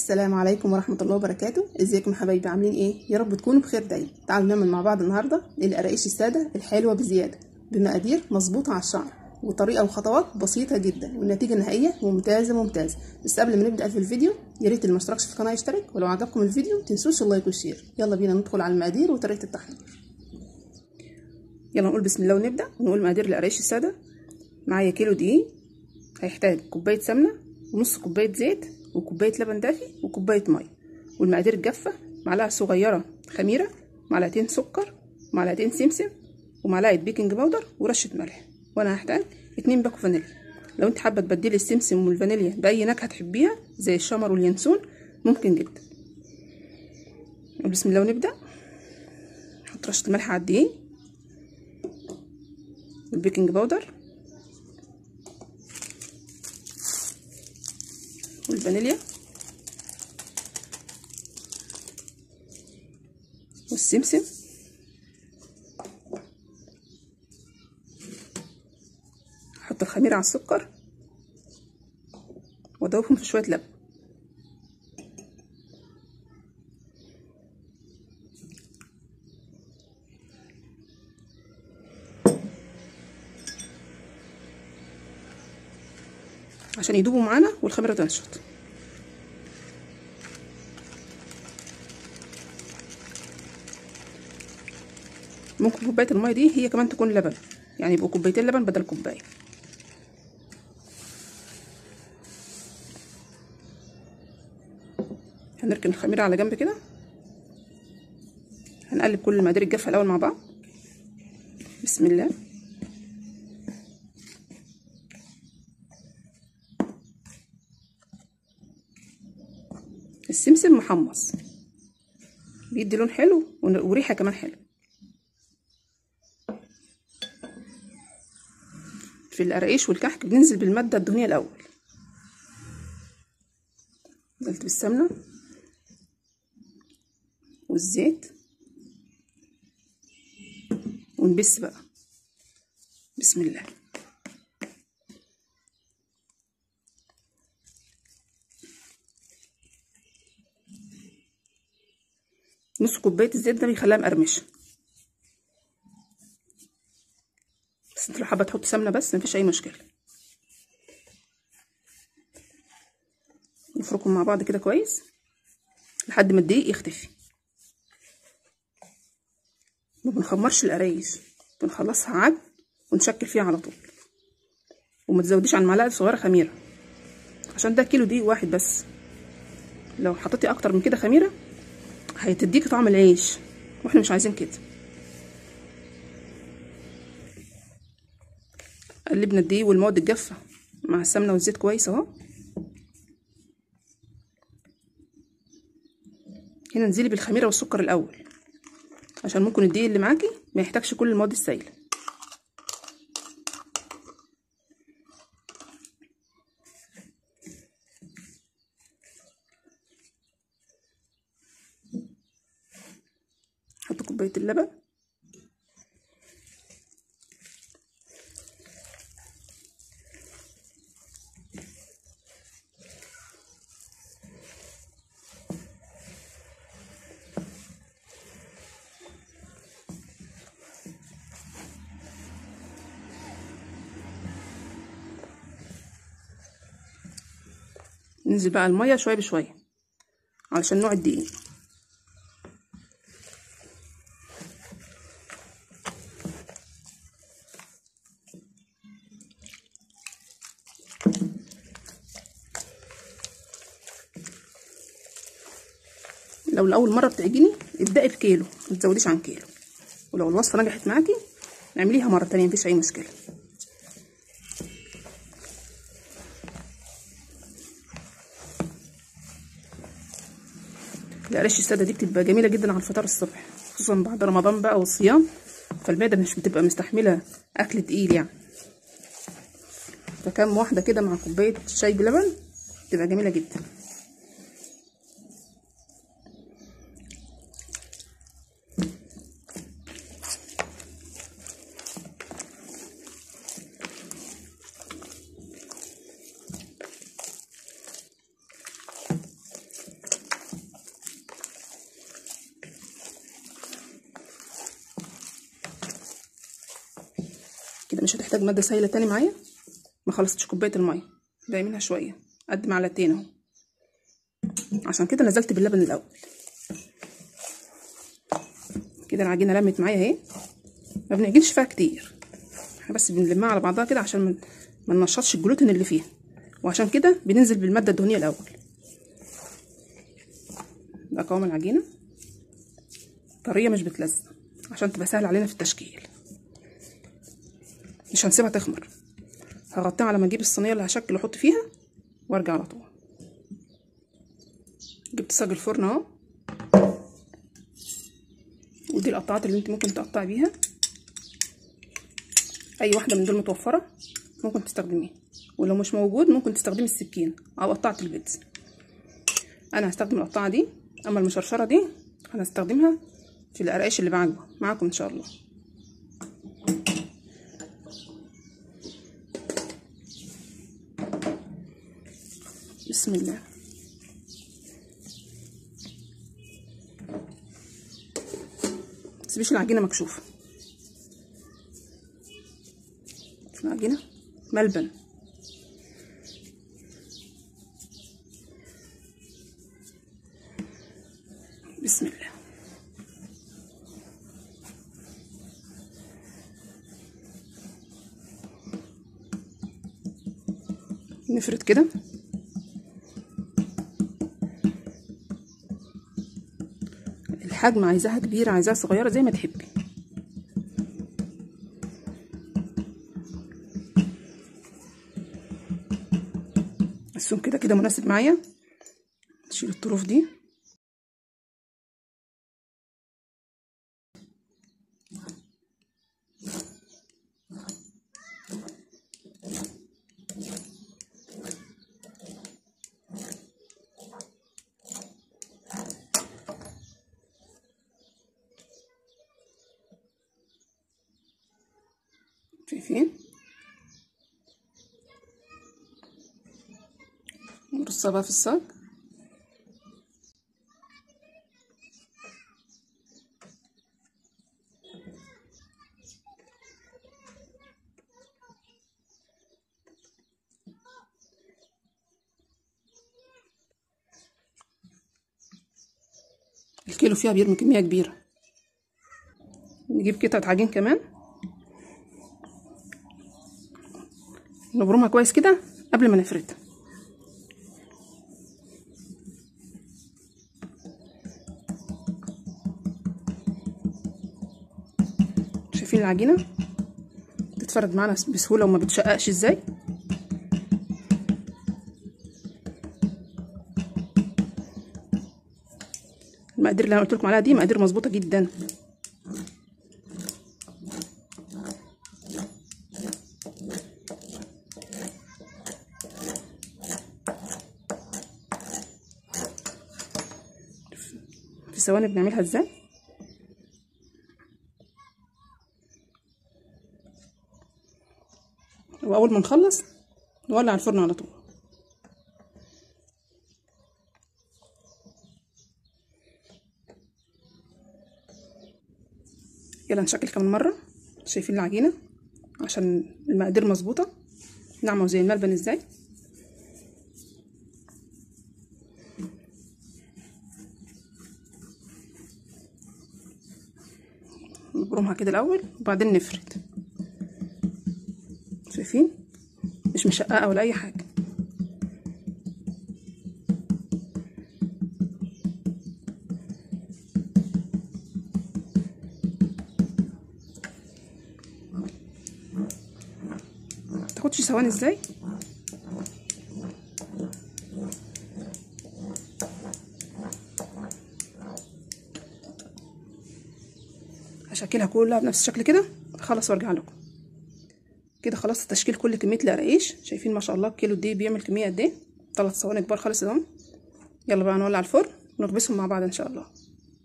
السلام عليكم ورحمة الله وبركاته ازيكم يا حبايبي عاملين ايه يا رب تكونوا بخير دايما تعالوا نعمل مع بعض النهاردة القراقيش السادة الحلوة بزيادة بمقادير مظبوطة على الشعر وطريقة وخطوات بسيطة جدا والنتيجة النهائية ممتازة ممتازة بس قبل ما نبدأ في الفيديو يا ريت اللي مشتركش في القناة يشترك ولو عجبكم الفيديو متنسوش اللايك والشير يلا بينا ندخل على المقادير وطريقة التحضير يلا نقول بسم الله ونبدأ ونقول مقادير القراقيش السادة معايا كيلو دقيق هيحتاج كوباية سمنة ونص كوباية زيت وكوبايه لبن دافي وكوبايه ميه والمقادير الجافه معلقه صغيره خميره معلقتين سكر معلقتين سمسم ومعلقه بيكنج باودر ورشه ملح وانا هحتاج اتنين باكو فانيليا لو انت حابه تبدلي السمسم والفانيليا باي نكهه تحبيها زي الشمر واليانسون ممكن جدا بسم الله ونبدا نحط رشه الملح على الدقيق والبيكنج باودر والفانيليا والسمسم احط الخميره على السكر وادوبهم في شويه لبن عشان يدوبوا معانا والخميره تنشط ممكن كوبايه الميه دي هي كمان تكون لبن يعني يبقوا كوبايتين لبن بدل كوبايه هنركن الخميره على جنب كده هنقلب كل المقادير الجافه الاول مع بعض بسم الله السمسم محمص بيدي لون حلو وريحه كمان حلو في القراقيش والكحك بننزل بالماده الدهنيه الاول نزلت بالسمنه والزيت ونبس بقى بسم الله نص كوبايه الزيت ده بيخليها مقرمشه بس انت لو حابه تحط سمنه بس مفيش اي مشكله نفركهم مع بعض كده كويس لحد ما الدقيق يختفي ما بنخمرش القرايش بنخلصها عجن ونشكل فيها على طول وما تزوديش عن معلقه صغيره خميره عشان ده كيلو دقيق واحد بس لو حطيتي اكتر من كده خميره هتديكي طعم العيش واحنا مش عايزين كده قلبنا الدقيق والمواد الجافة مع السمنة والزيت كويس اهو هنا انزلي بالخميرة والسكر الأول عشان ممكن الدقيق اللي معاكي ما يحتاجش كل المواد السائلة حط كوباية اللبن ننزل بقى الميه شويه بشويه علشان نوع الدقيق لو لاول مره بتعجني ابدأي بكيلو ما تزوديش عن كيلو ولو الوصفه نجحت معاكي اعمليها مره تانية مفيش اي مشكله القراش الساده دي بتبقى جميله جدا على الفطار الصبح خصوصا بعد رمضان بقى والصيام فالمعده مش بتبقى مستحمله اكل تقيل يعني فكام واحده كده مع كوبايه شاي بلبن بتبقى جميله جدا مش هتحتاج ماده سايله تاني معايا ما خلصتش كوبايه الميه باقي منها شويه قد معلقتين اهو عشان كده نزلت باللبن الاول كده العجينه لمت معايا اهي ما بنعجنش فيها كتير احنا بس بنلمها على بعضها كده عشان ما ما ننشطش الجلوتين اللي فيها وعشان كده بننزل بالماده الدهنيه الاول ده قوام العجينه طريه مش بتلزق عشان تبقى سهل علينا في التشكيل مش هنسيبها تخمر هغطيها على ما اجيب الصينيه اللي هشكل واحط فيها وارجع على طول جبت صاج الفرن اهو ودي القطعات اللي انت ممكن تقطعي بيها اي واحده من دول متوفره ممكن تستخدميها ولو مش موجود ممكن تستخدمي السكين او قطعه البيتزا انا هستخدم القطعه دي اما المشرشره دي هنستخدمها في القرقاش اللي بعجبه معاكم ان شاء الله بسم الله متسيبيش العجينه مكشوفه العجينه ملبن بسم الله نفرد كده الحجم عايزاها كبيرة عايزاها صغيرة زي ما تحبي السم كده كده مناسب معايا نشيل الطروف دي شايفين نرصها بقى في الصاج الكيلو فيها بيرمي كمية كبيرة نجيب قطعة عجين كمان نبرمها كويس كده قبل ما نفردها شايفين العجينة تتفرد معانا بسهولة وما بتشققش ازاي المقادير اللي انا قلت لكم عليها دي مقادير مظبوطة جدا في ثواني بنعملها ازاي واول ما نخلص نولع الفرن على طول يلا نشكل كمان مره شايفين العجينه عشان المقادير مظبوطه ناعمه وزي الملبن ازاي نبرمها كده الاول وبعدين نفرد شايفين مش مشققه ولا اي حاجه تاخدش ثواني ازاي هشكلها كلها بنفس الشكل كده اخلص وارجع لكم كده خلاص تشكيل كل كميه القراقيش شايفين ما شاء الله الكيلو دي بيعمل كميه قد ايه ثلاث صواني كبار خالص اهم يلا بقى نولع الفرن ونكبسهم مع بعض ان شاء الله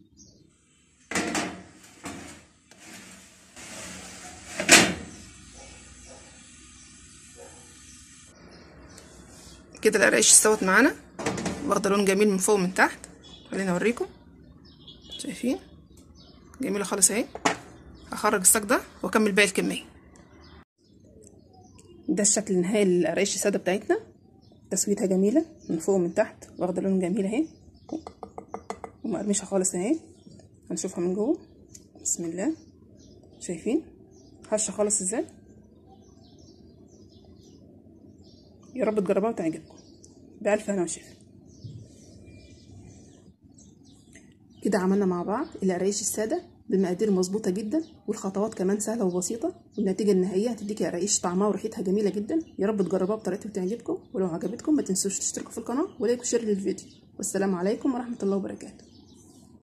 كده القراقيش استوت معانا واخده لون جميل من فوق ومن تحت خليني اوريكم شايفين جميله خالص اهي هخرج الصاج ده واكمل باقي الكميه ده الشكل النهائي للقرايش الساده بتاعتنا تسويتها جميله من فوق ومن تحت واخده لون جميل اهي ومقرمشه خالص اهي هنشوفها من جوه بسم الله شايفين هشه خالص ازاي يا رب تجربوها وتعجبكم بألف هنا وشفا كده عملنا مع بعض القرايش السادة بمقادير مظبوطة جدا والخطوات كمان سهلة وبسيطة والنتيجة النهائية هتديكي قرايش طعمها وريحتها جميلة جدا يا رب تجربوها بطريقتي وتعجبكم ولو عجبتكم ما تنسوش تشتركوا في القناة ولايك وشير للفيديو والسلام عليكم ورحمة الله وبركاته